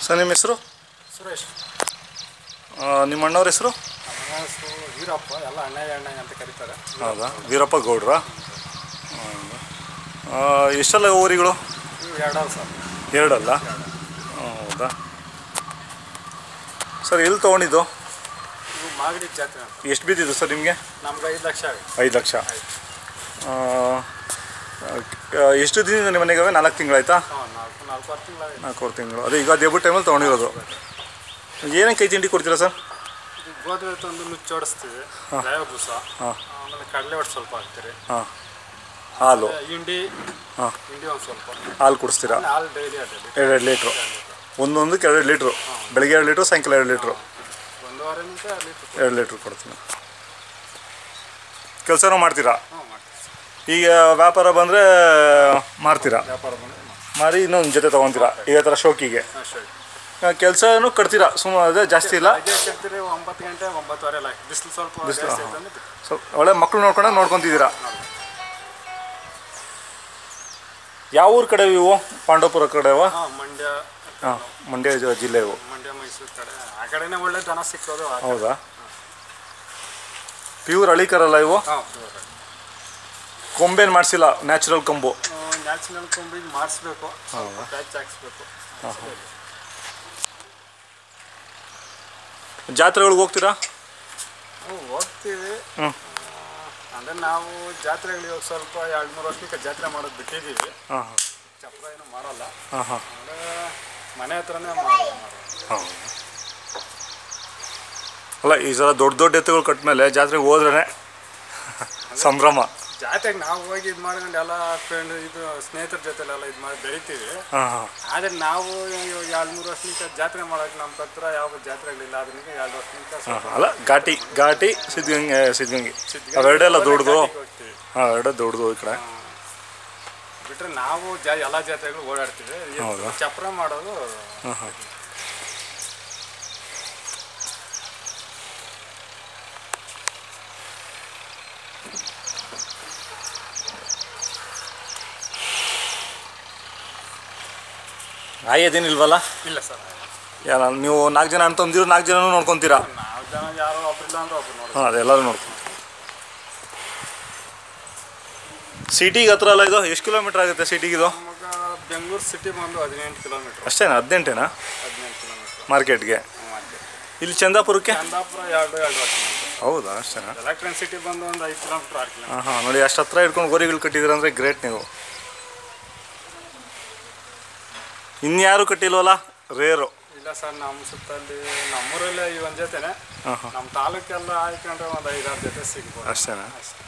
Sir ನಿಮ್ಮ ಹೆಸರು ಸುರೇಶ್ ಆ, ನಿಮ್ಮ ಅಣ್ಣವ್ರ ಹೆಸರು ನಮ್ಮ ಹೆಸರು ವೀರಪ್ಪ ಎಲ್ಲ ಅಣ್ಣಯ್ಯ ಅಣ್ಣಯ್ಯ ಅಂತ ಕರೀತಾರೆ ಹೌದಾ ವೀರಪ್ಪ ಗೌಡ್ರ ಎಷ್ಟಲ್ಲ ಊರಿಗಳು ಇವು ಎರಡಲ್ಲ ಸರ್ ಎರಡಲ್ಲ ಹೌದಾ ಸರ್ ಎಲ್ಲಿ ತೊಗೊಂಡಿದ್ದು ಇವು ಮಾಗಡಿ ಜಾತ್ರೆ ಅಂತ ಎಷ್ಟು ಬಿದ್ದಿದ್ದು ಸರ್ ನಿಮಗೆ ನಮ್ಗೆ ಐದು ಲಕ್ಷ ಆಗುತ್ತೆ ಐದು ಲಕ್ಷ ಆ, ಆ, ಎಷ್ಟು ದಿನದಿಂದ ನಿಮ್ಮ ಮನೆಗೆ ನಾಲ್ಕು ತಿಂಗಳಾಯ್ತಾ ಹಾಂ ನಾಲ್ಕು ನಾಲ್ಕೂವರೆ ತಿಂಗಳಾಗಿದೆ ನಾಲ್ಕೂವರೆ ತಿಂಗಳು ಅದೇ ಈಗ ಡೆಬ್ಯೂಟ್ ಟೈಮಲ್ಲಿ ತೊಗೊಂಡಿರೋದು ಏನೇನು ಕೈ ತಿಂಡಿ ಕೊಡ್ತೀರಾ ಸರ್ ಇದು ಗೋಧಿ ತಂದು ನುಚ್ಚೋಡಿಸ್ತೀವಿ ಲೇವ ಬೂಸ ಹಾಂ ಆಮೇಲೆ ಕಡಲೆ ಒಟ್ಟು ಸ್ವಲ್ಪ ಹಾಕ್ತೀರಿ ಹಾಂ ಹಾಲು ಹಿಂಡಿ ಹಾಂ ಹಿಂಡಿ ಒಂದು ಸ್ವಲ್ಪ ಹಾಲು ಕುಡಿಸ್ತೀರಾ ಆಮೇಲೆ ಹಾಲು ಡೈಲಿ ಅಡ್ಡಲ್ಲಿ ಎರಡು ಲೀಟ್ರು ಒಂದೊಂದಕ್ಕೆ ಎರಡು ಲೀಟ್ರು ಬೆಳಗ್ಗೆ ಎರಡು ಲೀಟ್ರು ಸಾಯಂಕಾಲ ಎರಡು ಲೀಟ್ರು ಒಂದೂವರೆ ನಿಮಿಷ ಅಲ್ಲಿ ಎರಡು ಲೀಟ್ರ್ ಕೊಡ್ತೀನಿ ಕೆಲಸನೂ ಮಾಡ್ತೀರಾ ಹ್ಞೂ ಮಾಡ್ತೀವಿ ಸರ್. ಈಗ ವ್ಯಾಪಾರ ಬಂದರೆ ಮಾರ್ತೀರಾ ವ್ಯಾಪಾರ ಬಂದರೆ ಮಾರಿ ಇನ್ನೊಂದು ಜೊತೆ ತೊಗೊತೀರಾ ಈಗ ಥರ ಶೋಕಿಗೆ ಹಾಂ ಸರಿ ಕೆಲಸನೂ ಕಟ್ತೀರಾ ಸುಮ್ಮನೆ ಅದೇ ಜಾಸ್ತಿ ಇಲ್ಲ ಅದೇ ಕಟ್ತೀರಿ ಒಂಬತ್ತು ಗಂಟೆ ಒಂಬತ್ತುವರೆ ಎಲ್ಲ ಬಿಸಿಲು ಸ್ವಲ್ಪ ಬಿಸ್ಲು, ಜಾಸ್ತಿ ಹಾಂ. ಐತಂದ್ರೆ ಬಿಟ್ಟು ಸೊ ಒಳ್ಳೆ ಮಕ್ಕಳು ನೋಡ್ಕೊಂಡಾಗ ನೋಡ್ಕೊತಿದ್ದೀರಾ ಯಾವ ಊರ ಕಡೆ ಇವು ಪಾಂಡವಪುರ ಕಡೆವ ಹಾಂ ಮಂಡ್ಯ ಹಾಂ ಮಂಡ್ಯ ಜ- ಜಿಲ್ಲೆ ಇವು ಮಂಡ್ಯ ಮೈಸೂರು ಕಡೆ ಆ ಕಡೆನೇ ಒಳ್ಳೆ ದನ ಸಿಕ್ಕೋದು ಆ ಕಡೆ. ಹೌದಾ ಪ್ಯೂರ್ ಹಳಿಕರಲ್ಲ ಇವು ಹಾಂ ಕೊಂಬೇನು ಮಾಡಿಸಿಲ್ಲ ನ್ಯಾಚುರಲ್ ಕೊಂಬು ನ್ಯಾಚುರಲ್ ಕೊಂಬಿಗೆ ಮಾಡಿಸ್ಬೇಕು ಸ್ವಲ್ಪ ಪ್ಯಾಚ್ ಹಾಕ್ಸ್ಬೇಕು ಜಾತ್ರೆಗಳಿಗೆ ಹೋಗ್ತೀರಾ ನಾವು ಹೋಗ್ತೀವಿ ಹ್ಞೂ ಅಂದರೆ ನಾವು ಜಾತ್ರೆಗಳಿಗೆ ಹೋಗಿ ಸ್ವಲ್ಪ ಎರಡು ಮೂರು ವರ್ಷಕ್ಕೆ ಜಾತ್ರೆ ಮಾಡೋದು ಬಿಟ್ಟಿದ್ದೀವಿ ಹಾಂ ಹಾಂ ಚಪ್ರ ಏನು ಮಾಡಲ್ಲ ಹಾಂ ಹಾಂ ಅಂದರೆ ಮನೆ ಹತ್ರನೇ ಮಾಡೋದು ಮಾಡೋದು. ಹೌದು ಅಲ್ಲ ಈ ಸಲ ದೊಡ್ಡ ದೊಡ್ಡ ಎತ್ತುಗಳು ಕಟ್ಟ ಮೇಲೆ ಜಾತ್ರೆಗೆ ಹೋದ್ರೇ ಸಂಭ್ರಮ ಜಾತ್ರೆಗೆ ನಾವು ಹೋಗಿ ಇದು ಮಾಡ್ಕೊಂಡು ಎಲ್ಲ ಫ್ರೆಂಡ್ ಇದು ಸ್ನೇಹಿತರ ಜೊತೆಲೆಲ್ಲ ಇದು ಮಾಡಿ ಬೆಳಿತೀವಿ ಹಾಂ ಹಾಂ ಆದರೆ ನಾವು ಇವಾಗ ಎರಡು ಮೂರು ವರ್ಷಕ್ಕೆ ಜಾತ್ರೆ ಮಾಡೋಕೆ ನಮ್ಮ ಹತ್ರ ಯಾವ ಜಾತ್ರೆಗಳಿಲ್ಲ ಅದರಿಂದ ಎರಡು ವರ್ಷಕ್ಕೆ ಸ್ವಲ್ಪ ಅಲ್ಲ ಘಾಟಿ ಘಾಟಿ ಸಿದ್ಧಗಂಗೆ ಸಿದ್ಧಗಂಗೆ ಸಿದ್ಧಗಂಗೆ ಅವೆರಡೆಲ್ಲ ದೊಡ್ಡದು ಘಾಟಿಗೆ ಹೋಗ್ತೀವಿ. ಹಾಂ ಎರಡೇ ದೊಡ್ಡದು ಈ ಕಡೆ ಬಿಟ್ರೆ ನಾವು ಜಾ ಎಲ್ಲ ಜಾತ್ರೆಗಳು ಓಡಾಡ್ತೀವಿ ಇದು ಹೌದಾ? ಚಪ್ರ ಮಾಡೋದು ಹಾಂ ಹಾಂ ಆಯ್ಯದೇನಿಲ್ವಲ್ಲ ಇಲ್ಲ ಸರ್ ಯಾರ ನೀವು ನಾಲ್ಕು ಜನ ಅಂತಂದಿರೋ ನಾಲ್ಕು ಜನನೂ ನೋಡ್ಕೊತೀರಾ ನಾವು ಜನ ಯಾರೋ ಒಬ್ರಿಲ್ಲ ಅಂದ್ರೆ ಒಬ್ರು ನೋಡೋದು ಹಾಂ ಅದೆಲ್ಲರೂ ನೋಡ್ಕೊಂಡು ಸಿಟಿಗೆ ಹತ್ರ ಅಲ್ಲ ಇದು ಎಷ್ಟು ಕಿಲೋಮೀಟ್ರ್ ಆಗುತ್ತೆ ಸಿಟಿಗೆ ಇದು ನಮಗೆ ಬೆಂಗಳೂರು ಸಿಟಿ ಬಂದು ಹದಿನೆಂಟು ಕಿಲೋಮೀಟ್ರ್ ಅಷ್ಟೇನಾ ಹದಿನೆಂಟೇನಾ ಹದಿನೆಂಟು ಕಿಲೋಮೀಟ್ರ್ ಮಾರ್ಕೆಟ್ಗೆ ಇಲ್ಲಿ ಚಂದಾಪುರಕ್ಕೆ ಚಂದಾಪುರ ಎರಡು ಎರಡು ಕಿಲೋಮೀಟ್ರ್ ಹೌದಾ ಅಷ್ಟೇನಾ ಎಲೆಕ್ಟ್ರಾನ್ ಸಿಟಿ ಬಂದು ಒಂದು ಐದು ಕಿಲೋಮೀಟ್ರ್ ಆರು ಕಿಲೋಮೀಟ್ರ್ ಹಾಂ ಹಾಂ ನೋಡಿ ಅಷ್ಟು ಹತ್ರ ಇಟ್ಕೊಂಡು ಗೋರಿಗಳು ಕಟ್ಟಿದ್ದೀರ ಅಂದರೆ ಗ್ರೇಟ್ ನೀವು ಇನ್ಯಾರು ಕಟ್ಟಿಲ್ವಲ್ಲ ರೇರು ಇಲ್ಲ ಸರ್ ನಮ್ಮ ಸುತ್ತಲ್ಲಿ ನಮ್ಮೂರಲ್ಲೇ ಈ ಒಂದು ಜೊತೆನೆ ಹಾಂ ಹಾಂ ನಮ್ಮ ತಾಲೂಕೆಲ್ಲ ಆಯ್ಕೊಂಡ್ರೆ ಒಂದು ಐದಾರು ಜೊತೆ ಸಿಗ್ಬೋದು ಅಷ್ಟೇನಾ ಅಷ್ಟೇ